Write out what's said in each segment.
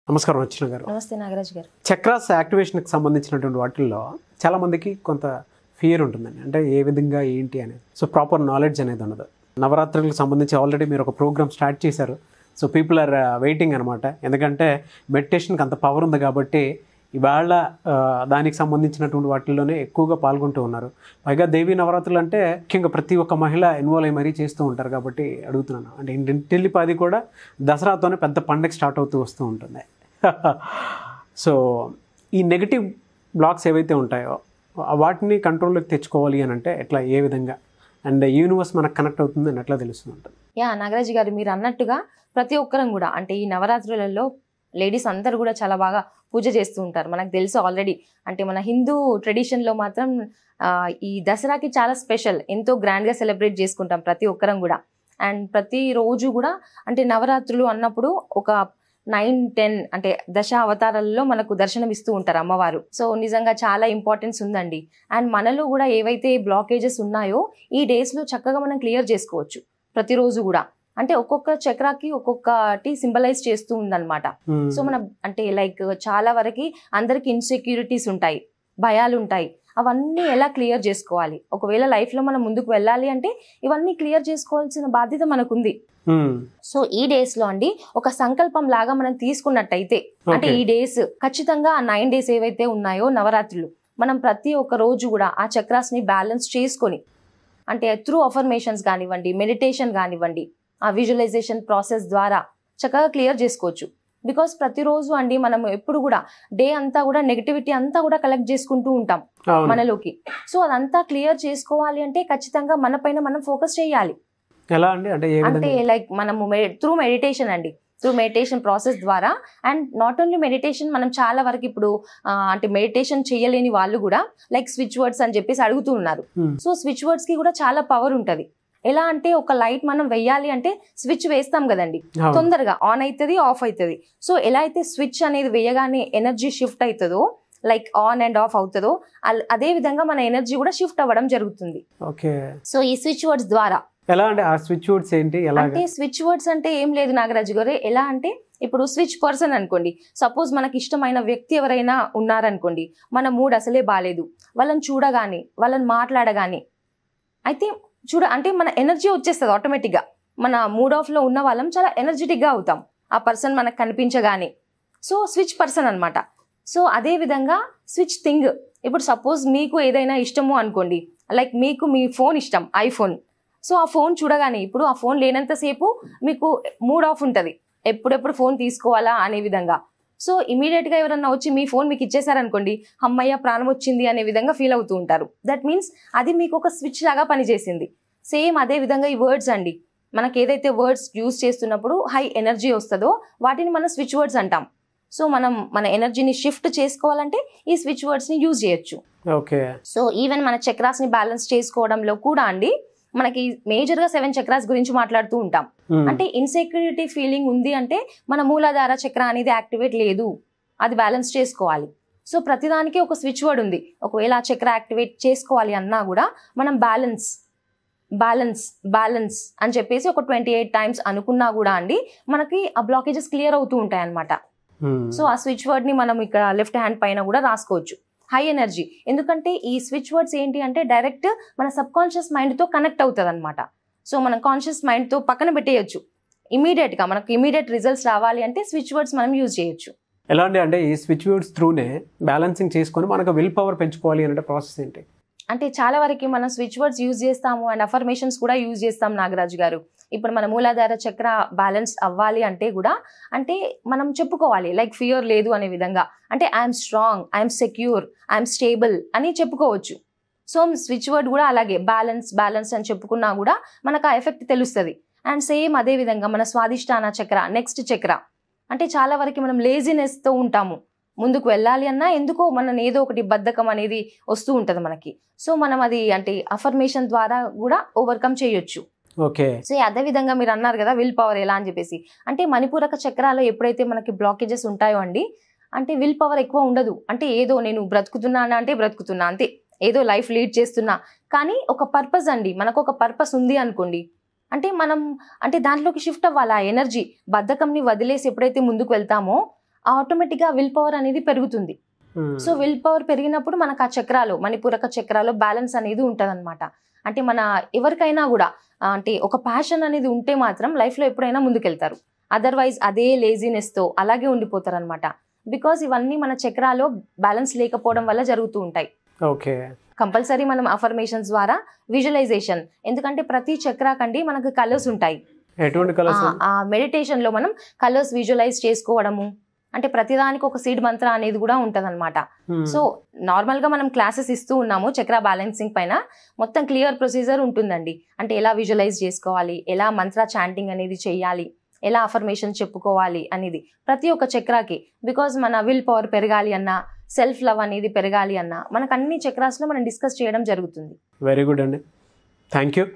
నమస్కారం వచ్చిన గారు నమస్తే నాగరాజ్ గారు చక్రాస్ యాక్టివేషన్కి సంబంధించినటువంటి వాటిల్లో చాలామందికి కొంత ఫియర్ ఉంటుందండి అంటే ఏ విధంగా ఏంటి అనేది సో ప్రాపర్ నాలెడ్జ్ అనేది ఉండదు నవరాత్రులకు సంబంధించి ఆల్రెడీ మీరు ఒక ప్రోగ్రామ్ స్టార్ట్ చేశారు సో పీపుల్ ఆర్ వెయిటింగ్ అనమాట ఎందుకంటే మెడిటేషన్కి అంత పవర్ ఉంది కాబట్టి ఇవాళ ఆ, దానికి సంబంధించినటువంటి వాటిల్లోనే ఎక్కువగా పాల్గొంటూ ఉన్నారు పైగా దేవీ నవరాత్రులు అంటే ముఖ్యంగా ప్రతి ఒక్క మహిళ ఇన్వాల్వ్ అయ్యి మరీ చేస్తూ ఉంటారు కాబట్టి అడుగుతున్నాను అంటే ఇంటిల్లిపాది కూడా దసరాతోనే పెద్ద పండగ స్టార్ట్ అవుతూ వస్తూ ఉంటుంది సో ఈ నెగటివ్ బ్లాక్స్ ఏవైతే ఉంటాయో ఆ వాటిని కంట్రోల్లోకి తెచ్చుకోవాలి అని అంటే ఎట్లా ఏ విధంగా అండ్ యూనివర్స్ మనకు కనెక్ట్ అవుతుంది అని ఎట్లా తెలుస్తుంది ఉంటుంది యా నాగరాజ్ గారు మీరు అన్నట్టుగా ప్రతి ఒక్కరం కూడా అంటే ఈ నవరాత్రులలో లేడీస్ అందరూ కూడా చాలా బాగా పూజ చేస్తూ ఉంటారు మనకు తెలుసు ఆల్రెడీ అంటే మన హిందూ ట్రెడిషన్లో మాత్రం ఆ, ఈ దసరాకి చాలా స్పెషల్ ఎంతో గ్రాండ్గా సెలబ్రేట్ చేసుకుంటాం ప్రతి ఒక్కరం కూడా అండ్ ప్రతి రోజు కూడా అంటే నవరాత్రులు అన్నప్పుడు ఒక నైన్ టెన్ అంటే దశ అవతారాలలో మనకు దర్శనం ఇస్తూ ఉంటారు అమ్మవారు సో నిజంగా చాలా ఇంపార్టెన్స్ ఉందండి అండ్ మనలో కూడా ఏవైతే బ్లాకేజెస్ ఉన్నాయో ఈ డేస్లో చక్కగా మనం క్లియర్ చేసుకోవచ్చు ప్రతిరోజు కూడా అంటే ఒక్కొక్క చక్రాకి ఒక్కొక్కటి సింబలైజ్ చేస్తూ ఉందన్నమాట సో మన అంటే లైక్ చాలా వరకు అందరికి ఇన్సెక్యూరిటీస్ ఉంటాయి భయాలు ఉంటాయి అవన్నీ ఎలా క్లియర్ చేసుకోవాలి ఒకవేళ లైఫ్లో మనం ముందుకు వెళ్ళాలి అంటే ఇవన్నీ క్లియర్ చేసుకోవాల్సిన బాధ్యత మనకుంది మ్మ్. సో ఈ డేస్ లో అండి ఒక సంకల్పం లాగా మనం తీసుకున్నట్టయితే అంటే Okay. ఈ డేస్ ఖచ్చితంగా ఆ నైన్ డేస్ ఏవైతే ఉన్నాయో నవరాత్రులు మనం ప్రతి ఒక్క రోజు కూడా ఆ చక్రాస్ ని బ్యాలెన్స్ చేసుకొని అంటే త్రూ అఫర్మేషన్స్ కానివ్వండి మెడిటేషన్ కానివ్వండి ఆ విజువలైజేషన్ ప్రాసెస్ ద్వారా చక్కగా క్లియర్ చేసుకోవచ్చు బికాస్ ప్రతిరోజు అండి మనం ఎప్పుడు కూడా డే అంతా కూడా నెగిటివిటీ అంతా కూడా కలెక్ట్ చేసుకుంటూ ఉంటాం అవును మనలోకి సో అదంతా క్లియర్ చేసుకోవాలి అంటే ఖచ్చితంగా మన పైన మనం ఫోకస్ చేయాలి ఎలా అండి అంటే ఏ అంటే విధంగా లైక్ మనము త్రూ మెడిటేషన్ అండి త్రూ మెడిటేషన్ ప్రాసెస్ ద్వారా అండ్ నాట్ ఓన్లీ మెడిటేషన్ మనం చాలా వరకు ఇప్పుడు ఆ, అంటే మెడిటేషన్ చేయలేని వాళ్ళు కూడా లైక్ స్విచ్ వర్డ్స్ అని చెప్పేసి అడుగుతూ ఉన్నారు మ్మ్. సో స్విచ్ వర్డ్స్ కి కూడా చాలా పవర్ ఉంటది ఎలా అంటే ఒక లైట్ మనం వెయ్యాలి అంటే స్విచ్ వేస్తాం కదండి అవును. తొందరగా ఆన్ అవుతుంది ఆఫ్ అవుతుంది సో ఎలా అయితే స్విచ్ అనేది వేయగానే ఎనర్జీ షిఫ్ట్ అవుతుందో లైక్ ఆన్ అండ్ ఆఫ్ అవుతుందో అల్- అదే విధంగా మన ఎనర్జీ కూడా షిఫ్ట్ అవ్వడం జరుగుతుంది ఓకే సో ఈ స్విచ్ వర్డ్స్ ద్వారా ఎలా అంటే ఆ స్విచ్ వర్డ్స్ ఏంటి ఎలాగా అంటే స్విచ్ వర్డ్స్ అంటే ఏం లేదు నాగరాజు గారు ఎలా అంటే ఇప్పుడు స్విచ్ పర్సన్ అనుకోండి సపోజ్ మనకి ఇష్టమైన వ్యక్తి ఎవరైనా ఉన్నారనుకోండి మన మూడ్ అసలే బాగాలేదు వాళ్ళని చూడగానే వాళ్ళని మాట్లాడగానే అయితే చూడ అంటే మన ఎనర్జీ వచ్చేస్తుంది ఆటోమేటిక్గా మన మూడ్ ఆఫ్లో ఉన్న వాళ్ళం చాలా ఎనర్జెటిక్గా అవుతాం ఆ పర్సన్ మనకు కనిపించగానే సో స్విచ్ పర్సన్ అన్నమాట సో అదే విధంగా స్విచ్ థింగ్ ఇప్పుడు సపోజ్ మీకు ఏదైనా ఇష్టము అనుకోండి లైక్ మీకు మీ ఫోన్ ఇష్టం ఐఫోన్ సో ఆ ఫోన్ చూడగానే ఇప్పుడు ఆ ఫోన్ లేనంతసేపు మీకు మూడ్ ఆఫ్ ఉంటుంది ఎప్పుడెప్పుడు ఫోన్ తీసుకోవాలా అనే విధంగా సో ఇమీడియట్గా ఎవరన్నా వచ్చి మీ ఫోన్ మీకు ఇచ్చేసారనుకోండి అమ్మయ్య ప్రాణం వచ్చింది అనే విధంగా ఫీల్ అవుతూ ఉంటారు దట్ మీన్స్ అది మీకు ఒక స్విచ్ లాగా పనిచేసింది సేమ్ అదే విధంగా ఈ వర్డ్స్ అండి మనకి ఏదైతే వర్డ్స్ యూజ్ చేస్తున్నప్పుడు హై ఎనర్జీ వస్తుందో వాటిని మనం స్విచ్ వర్డ్స్ అంటాం సో మనం మన ఎనర్జీని షిఫ్ట్ చేసుకోవాలంటే ఈ స్విచ్ వర్డ్స్ని యూజ్ చేయొచ్చు ఓకే సో ఈవెన్ మన చక్రాస్ని బ్యాలెన్స్ చేసుకోవడంలో కూడా అండి మనకి మేజర్గా సెవెన్ చక్రాస్ గురించి మాట్లాడుతూ ఉంటాం మ్మ్. అంటే ఇన్సెక్యూరిటీ ఫీలింగ్ ఉంది అంటే మన మూలాధార చక్ర అనేది యాక్టివేట్ లేదు అది బ్యాలెన్స్ చేసుకోవాలి సో ప్రతిదానికి ఒక స్విచ్ వర్డ్ ఉంది ఒకవేళ ఆ చక్ర యాక్టివేట్ చేసుకోవాలి అన్నా కూడా మనం బ్యాలెన్స్ బ్యాలెన్స్ బ్యాలెన్స్ అని చెప్పేసి ఒక ట్వంటీ ఎయిట్ టైమ్స్ అనుకున్నా కూడా అండి మనకి ఆ బ్లాకేజెస్ క్లియర్ అవుతూ ఉంటాయి అన్నమాట మ్మ్. సో ఆ స్విచ్ వర్డ్ ని మనం ఇక్కడ లెఫ్ట్ హ్యాండ్ పైన కూడా రాసుకోవచ్చు హై ఎనర్జీ ఎందుకంటే ఈ స్విచ్ వర్డ్స్ ఏంటి అంటే డైరెక్ట్ మన సబ్ కాన్షియస్ మైండ్ తో కనెక్ట్ అవుతుంది అనమాట సో మనం కాన్షియస్ మైండ్ తో పక్కన పెట్టేయచ్చు ఇమీడియట్ గా మనకు ఇమీడియట్ రిజల్ట్స్ రావాలి అంటే స్విచ్ వర్డ్స్ మనం యూజ్ చేయొచ్చు ఎలా అండి అంటే ఈ స్విచ్ వర్డ్స్ త్రూనే బ్యాలెన్సింగ్ చేసుకొని మనకు విల్ పవర్ పెంచుకోవాలి అంటే ప్రాసెస్ ఏంటి అంటే చాలా వరకు మనం స్విచ్ వర్డ్స్ యూజ్ చేస్తాము అండ్ అఫర్మేషన్స్ కూడా యూజ్ చేస్తాం నాగరాజు గారు ఇప్పుడు మన మూలాధార చక్ర బ్యాలెన్స్ అవ్వాలి అంటే కూడా అంటే మనం చెప్పుకోవాలి లైక్ ఫియర్ లేదు అనే విధంగా అంటే I'm strong I'm secure I'm stable అని చెప్పుకోవచ్చు సో స్విచ్ వర్డ్ కూడా అలాగే బ్యాలెన్స్ బ్యాలెన్స్ అని చెప్పుకున్నా కూడా మనకు ఆ ఎఫెక్ట్ తెలుస్తుంది అండ్ సేమ్ అదే విధంగా మన స్వాదిష్టాన చక్ర నెక్స్ట్ చక్ర అంటే చాలా వరకు మనం లేజినెస్తో ఉంటాము ముందుకు వెళ్ళాలి అన్నా ఎందుకో మనం ఏదో ఒకటి బద్ధకం అనేది వస్తూ ఉంటుంది మనకి సో మనం అది అంటే అఫర్మేషన్ ద్వారా కూడా ఓవర్కమ్ చేయొచ్చు ఓకే సో అదే విధంగా మీరు అన్నారు కదా విల్ పవర్ ఎలా అని చెప్పేసి అంటే మణిపూరక చక్రాలు ఎప్పుడైతే మనకి బ్లాకేజెస్ ఉంటాయో అండి అంటే విల్ పవర్ ఎక్కువ ఉండదు అంటే ఏదో నేను బ్రతుకుతున్నానా అంటే బ్రతుకుతున్నా అంతే ఏదో లైఫ్ లీడ్ చేస్తున్నా కానీ ఒక పర్పస్ అండి మనకు ఒక పర్పస్ ఉంది అనుకోండి అంటే మనం అంటే దాంట్లోకి షిఫ్ట్ అవ్వాలి ఆ ఎనర్జీ బద్ధకంని వదిలేసి ఎప్పుడైతే ముందుకు వెళ్తామో ఆటోమేటిక్గా విల్ పవర్ అనేది పెరుగుతుంది సో విల్ పవర్ పెరిగినప్పుడు మనకు ఆ చక్రాలు మణిపూరక చక్రాలు బ్యాలెన్స్ అనేది ఉంటుంది అంటే మన ఎవరికైనా కూడా ఆ, అంటే ఒక ప్యాషన్ అనేది ఉంటే మాత్రం లైఫ్లో ఎప్పుడైనా ముందుకెళ్తారు అదర్వైజ్ అదే లేజినెస్తో అలాగే ఉండిపోతారు అనమాట బికాస్ ఇవన్నీ మన చక్రాలో బ్యాలెన్స్ లేకపోవడం వల్ల జరుగుతూ ఉంటాయి ఓకే కంపల్సరీ మనం అఫర్మేషన్స్ ద్వారా విజువలైజేషన్ ఎందుకంటే ప్రతి చక్రాకండి మనకు కలర్స్ ఉంటాయి ఎటువంటి కలర్స్ ఆ- ఆ మెడిటేషన్ లో మనం కలర్స్ విజువలైజ్ చేసుకోవడము అంటే ప్రతిదానికి ఒక సీడ్ మంత్ర అనేది కూడా ఉంటదన్నమాట సో నార్మల్ గా మనం క్లాసెస్ ఇస్తూ ఉన్నాము చక్ర బ్యాలెన్సింగ్ పైన మొత్తం క్లియర్ ప్రొసీజర్ ఉంటుందండి అంటే ఎలా విజువలైజ్ చేసుకోవాలి ఎలా మంత్ర చాంటింగ్ అనేది చేయాలి ఎలా అఫర్మేషన్ చెప్పుకోవాలి అనేది ప్రతి ఒక్క చక్రాకి బికాజ్ మన విల్ పవర్ పెరగాలి అన్నా సెల్ఫ్ లవ్ అనేది పెరగాలి అన్నా మనకు అన్ని చక్రాస్లో మనం డిస్కస్ చేయడం జరుగుతుంది వెరీ గుడ్ అండి థ్యాంక్ యూ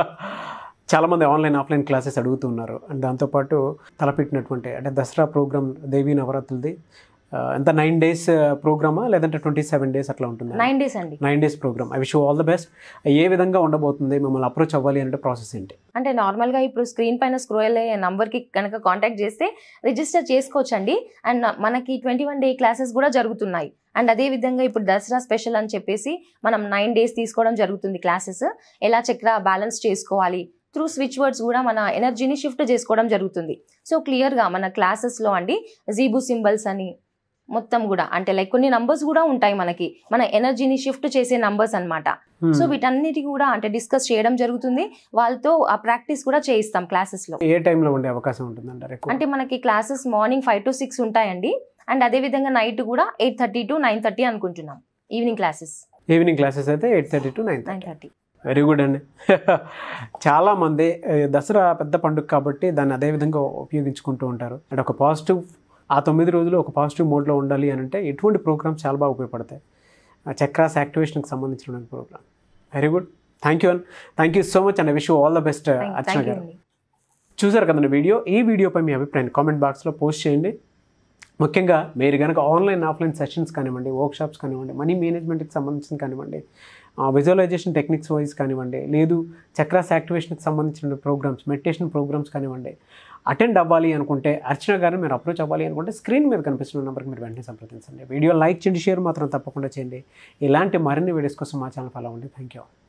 చాలామంది ఆన్లైన్ ఆఫ్లైన్ క్లాసెస్ అడుగుతున్నారు అండ్ దాంతోపాటు తలపెట్టినటువంటి అంటే దసరా ప్రోగ్రామ్ దేవీ నవరాత్రులది ఆ, ఎంత నైన్ డేస్ ప్రోగ్రామా లేదంటే ట్వంటీ సెవెన్ డేస్ అట్లా ఉంటుందా నైన్ డేస్ అండి nine days program I wish all the best ఏ విధంగా ఉండబోతుంది మిమ్మల్ని అప్రోచ్ అవ్వాలి అంటే ప్రాసెస్ ఏంటి అంటే నార్మల్గా ఇప్పుడు స్క్రీన్ పైన స్క్రోల్ అయ్యే నంబర్కి కనుక కాంటాక్ట్ చేస్తే రిజిస్టర్ చేసుకోవచ్చండి అండ్ మనకి ట్వంటీ వన్ డే క్లాసెస్ కూడా జరుగుతున్నాయి అండ్ అదే విధంగా ఇప్పుడు దసరా స్పెషల్ అని చెప్పేసి మనం నైన్ డేస్ తీసుకోవడం జరుగుతుంది క్లాసెస్ ఎలా చక్ర బ్యాలెన్స్ చేసుకోవాలి త్రూ స్విచ్ వర్డ్స్ కూడా మన ఎనర్జీని షిఫ్ట్ చేసుకోవడం జరుగుతుంది సో క్లియర్గా మన క్లాసెస్లో అండి జీబు సింబల్స్ అని మొత్తం కూడా అంటే లైక్ కొన్ని నంబర్స్ కూడా ఉంటాయి మనకి మన ఎనర్జీని షిఫ్ట్ చేసే నంబర్స్ అన్నమాట సో వీటన్నిటి కూడా అంటే డిస్కస్ చేయడం జరుగుతుంది వాళ్ళతో ఆ ప్రాక్టీస్ కూడా చేయిస్తాం క్లాసెస్ లో ఏ టైంలో ఉండే అవకాశం ఉంటుంది అంటారు ఎక్కువ అంటే మనకి classes morning five to six ఉంటాయండి అండ్ అదే విధంగా నైట్ కూడా eight thirty to nine thirty అనుకుంటున్నాం ఈవినింగ్ క్లాసెస్ ఈవినింగ్ క్లాసెస్ అయితే eight thirty to nine nine thirty very good అండి చాలామంది ఏ, దసరా పెద్ద పండుగ కాబట్టి దాన్ని అదే విధంగా ఉపయోగించుకుంటూ ఉంటారు అంటే ఒక పాజిటివ్ ఆ తొమ్మిది రోజులు ఒక పాజిటివ్ మోడ్లో ఉండాలి అని అంటే ఎటువంటి ప్రోగ్రామ్స్ చాలా బాగా ఉపయోగపడతాయి ఆ చక్రాస్ యాక్టివేషన్కి సంబంధించిన program very good thank you and thank you so much and wish all the best Archana thank you గారు అండి చూసారు కదండి వీడియో ఈ వీడియోపై మీ అభిప్రాయం కామెంట్ బాక్స్లో పోస్ట్ చేయండి ముఖ్యంగా మీరు కనుక ఆన్లైన్ ఆఫ్లైన్ సెషన్స్ కానివ్వండి వర్క్షాప్స్ కానివ్వండి మనీ మేనేజ్మెంట్కి సంబంధించిన కానివ్వండి విజువలైజేషన్ టెక్నిక్స్ వైజ్ కానివ్వండి లేదు చక్రాస్ యాక్టివేషన్కి సంబంధించిన ప్రోగ్రామ్స్ మెడిటేషన్ ప్రోగ్రామ్స్ కానివ్వండి అటెండ్ అవ్వాలి అనుకుంటే అర్చన గారిని మీరు అప్రోచ్ అవ్వాలి అనుకుంటే స్క్రీన్ మీద కనిపిస్తున్న నెంబర్కి మీరు వెంటనే సంప్రదించండి వీడియో లైక్ చేయండి షేర్ మాత్రం తప్పకుండా చేయండి ఇలాంటి మరిన్ని వీడియోస్ కోసం మా ఛానల్ ఫాలో అవ్వండి థ్యాంక్ యూ